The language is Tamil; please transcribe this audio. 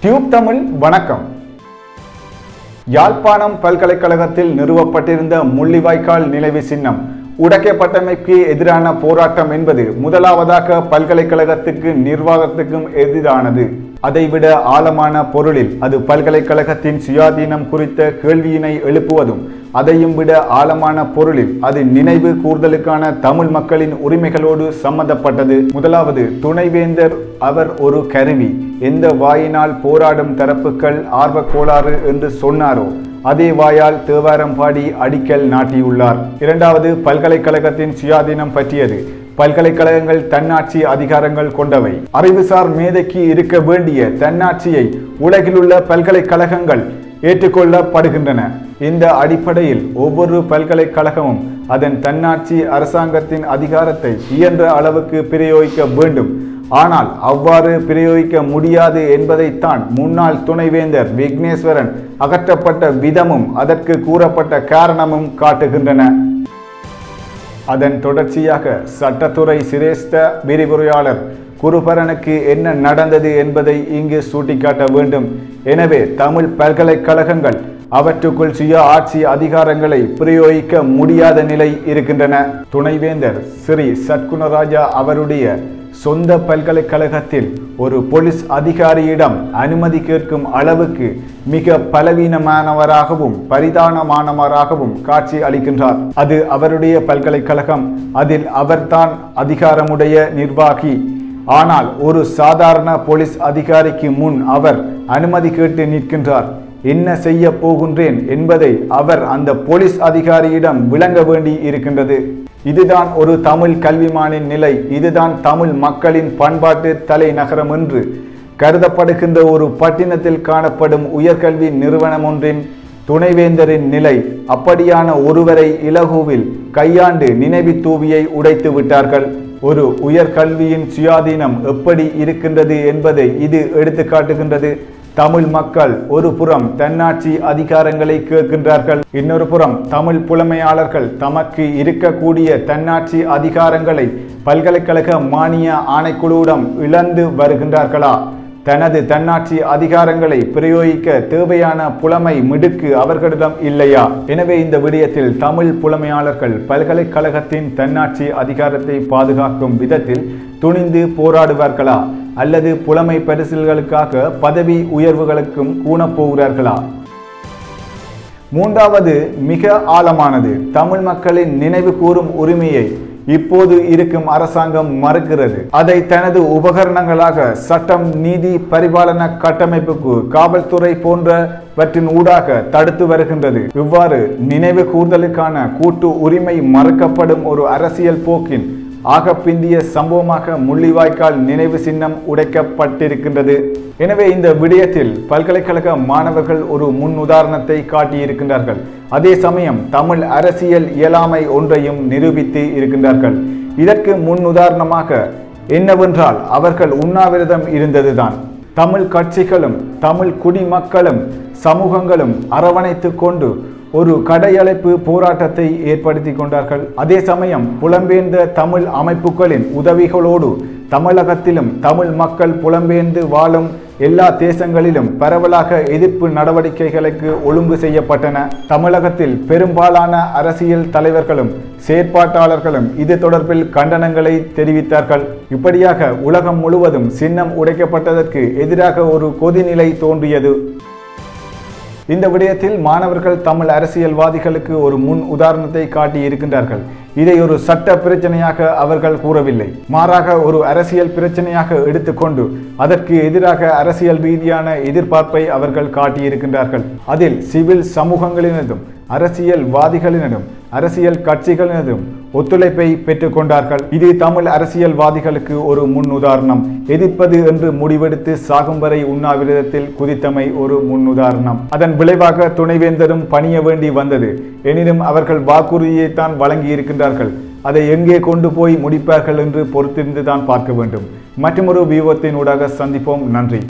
டியூப் தமிழ் வணக்கம் யாழ்ப்பாணம் பல்கலைக்கழகத்தில் நிறுவப்பட்டிருந்த முள்ளிவாய்க்கால் நினைவு சின்னம் உடைக்கப்பட்டமைக்கு எதிரான போராட்டம் என்பது முதலாவதாக பல்கலைக்கழகத்துக்கு நிர்வாகத்துக்கும் எதிரானது அதைவிட ஆழமான பொருளில் அது பல்கலைக்கழகத்தின் சுயாதீனம் குறித்த கேள்வியினை எழுப்புவதும் அதையும் விட ஆழமான பொருளில் அது நினைவு கூர்தலுக்கான தமிழ் மக்களின் உரிமைகளோடு சம்பந்தப்பட்டது முதலாவது துணைவேந்தர் அவர் ஒரு கருவி எந்த வாயினால் போராடும் தரப்புகள் ஆர்வக் கோளாறு என்று சொன்னாரோ அதே வாயால் தேவாரம் பாடி அடிக்கல் நாட்டியுள்ளார் இரண்டாவது பல்கலைக்கழகத்தின் சுயாதீனம் பற்றியது பல்கலைக்கழகங்கள் தன்னாட்சி அதிகாரங்கள் கொண்டவை அறிவுசார் மேதைக்கு இருக்க வேண்டிய தன்னாட்சியை உலகிலுள்ள பல்கலைக்கழகங்கள் ஏற்றுக்கொள்ளப்படுகின்றன இந்த அடிப்படையில் ஒவ்வொரு பல்கலைக்கழகமும் அதன் தன்னாட்சி அரசாங்கத்தின் அதிகாரத்தை இயன்ற அளவுக்கு பிரயோகிக்க வேண்டும் ஆனால் அவ்வாறு பிரயோகிக்க முடியாது என்பதைத்தான் முன்னாள் துணைவேந்தர் விக்னேஸ்வரன் அகற்றப்பட்ட விதமும் அதற்கு கூறப்பட்ட காரணமும் காட்டுகின்றன அதன் தொடர்ச்சியாக சட்டத்துறை சிரேஷ்ட விரிவுரையாளர் குருபரனுக்கு என்ன நடந்தது என்பதை இங்கு சுட்டிக்காட்ட வேண்டும் எனவே தமிழ் பல்கலைக்கழகங்கள் அவற்றுக்குள் சுய ஆட்சி அதிகாரங்களை பிரயோகிக்க முடியாத நிலை இருக்கின்றன துணைவேந்தர் ஸ்ரீ சத்குணராஜா அவருடைய சொந்த பல்கலைக்கழகத்தில் ஒரு போலீஸ் அதிகாரியிடம் அனுமதி கேட்கும் அளவுக்கு மிக பலவீனமானவராகவும் பரிதானமானவராகவும் காட்சி அளிக்கின்றார் அது அவருடைய பல்கலைக்கழகம் அதில் அவர்தான் அதிகாரமுடைய நிர்வாகி ஆனால் ஒரு சாதாரண போலீஸ் அதிகாரிக்கு முன் அவர் அனுமதி கேட்டு நிற்கின்றார் என்ன செய்ய போகின்றேன் என்பதை அவர் அந்த போலீஸ் அதிகாரியிடம் விளங்க வேண்டி இருக்கின்றது இதுதான் ஒரு தமிழ் கல்விமானின் நிலை இதுதான் தமிழ் மக்களின் பண்பாட்டு தலைநகரம் என்று கருதப்படுகின்ற ஒரு பட்டினத்தில் காணப்படும் உயர்கல்வி நிறுவனம் ஒன்றின் துணைவேந்தரின் நிலை அப்படியான ஒருவரை இலகுவில் கையாண்டு நினைவு தூவியை உடைத்து விட்டார்கள் ஒரு உயர்கல்வியின் சுயாதீனம் எப்படி இருக்கின்றது என்பதை இது எடுத்து காட்டுகின்றது தமிழ் மக்கள் ஒரு புறம் தன்னாட்சி அதிகாரங்களை கேட்கின்றார்கள் இன்னொரு புறம் தமிழ் புலமையாளர்கள் தமக்கு இருக்கக்கூடிய தன்னாட்சி அதிகாரங்களை பல்கலைக்கழக மானிய ஆணைக்குழுவிடம் இழந்து வருகின்றார்களா தனது தன்னாட்சி அதிகாரங்களை பிரயோகிக்க தேவையான புலமை மிடுக்கு அவர்களிடம் இல்லையா எனவே இந்த விடயத்தில் தமிழ் புலமையாளர்கள் பல்கலைக்கழகத்தின் தன்னாட்சி அதிகாரத்தை பாதுகாக்கும் விதத்தில் துணிந்து போராடுவார்களா அல்லது புலமை பரிசில்களுக்காக பதவி உயர்வுகளுக்கும் கூணப்போகிறார்களா மூன்றாவது மிக ஆழமானது தமிழ் மக்களின் நினைவு கூறும் உரிமையை இப்போது இருக்கும் அரசாங்கம் மறுக்கிறது அதை தனது உபகரணங்களாக சட்டம் நீதி பரிபாலன கட்டமைப்புக்கு காவல்துறை போன்றவற்றின் ஊடாக தடுத்து வருகின்றது இவ்வாறு நினைவு கூர்தலுக்கான கூட்டு உரிமை மறுக்கப்படும் ஒரு அரசியல் போக்கின் ஆகப்பிந்திய சம்பவமாக முள்ளிவாய்க்கால் நினைவு சின்னம் உடைக்கப்பட்டிருக்கின்றது எனவே இந்த விடயத்தில் பல்கலைக்கழக மாணவர்கள் ஒரு முன் உதாரணத்தை காட்டியிருக்கின்றார்கள் அதே சமயம் தமிழ் அரசியல் இயலாமை ஒன்றையும் நிரூபித்து இருக்கின்றார்கள் இதற்கு முன் உதாரணமாக என்னவென்றால் அவர்கள் உண்ணாவிரதம் இருந்ததுதான் தமிழ் கட்சிகளும் தமிழ் குடிமக்களும் சமூகங்களும் அரவணைத்து கொண்டு ஒரு கடையழைப்பு போராட்டத்தை ஏற்படுத்தி கொண்டார்கள் அதே சமயம் புலம்பெயர்ந்த தமிழ் அமைப்புகளின் உதவிகளோடு தமிழகத்திலும் தமிழ் மக்கள் புலம்பெயர்ந்து வாழும் எல்லா தேசங்களிலும் பரவலாக எதிர்ப்பு நடவடிக்கைகளுக்கு ஒழுங்கு செய்யப்பட்டன தமிழகத்தில் பெரும்பாலான அரசியல் தலைவர்களும் செயற்பாட்டாளர்களும் இது தொடர்பில் கண்டனங்களை தெரிவித்தார்கள் இப்படியாக உலகம் முழுவதும் சின்னம் உடைக்கப்பட்டதற்கு எதிராக ஒரு கொதிநிலை தோன்றியது இந்த விடயத்தில் மாணவர்கள் தமிழ் அரசியல்வாதிகளுக்கு ஒரு முன் உதாரணத்தை காட்டி இருக்கின்றார்கள் இதை ஒரு சட்ட பிரச்சனையாக அவர்கள் கூறவில்லை மாறாக ஒரு அரசியல் பிரச்சனையாக எடுத்துக்கொண்டு அதற்கு எதிராக அரசியல் ரீதியான எதிர்பார்ப்பை அவர்கள் காட்டியிருக்கின்றார்கள் அதில் சிவில் சமூகங்களினதும் அரசியல்வாதிகளினதும் அரசியல் கட்சிகளினதும் ஒத்துழைப்பை பெற்றுக்கொண்டார்கள் இது தமிழ் அரசியல்வாதிகளுக்கு ஒரு முன் உதாரணம் எதிர்ப்பது என்று முடிவெடுத்து சாகும் வரை உண்ணாவிரதத்தில் குதித்தமை ஒரு முன் உதாரணம் அதன் விளைவாக துணைவேந்தரும் பணிய வேண்டி வந்தது எனினும் அவர்கள் வாக்குறுதியைத்தான் வழங்கி இருக்கின்றார்கள் அதை எங்கே கொண்டு போய் முடிப்பார்கள் என்று பொறுத்திருந்து தான் பார்க்க வேண்டும் மற்றொரு வியூகத்தின் ஊடாக சந்திப்போம் நன்றி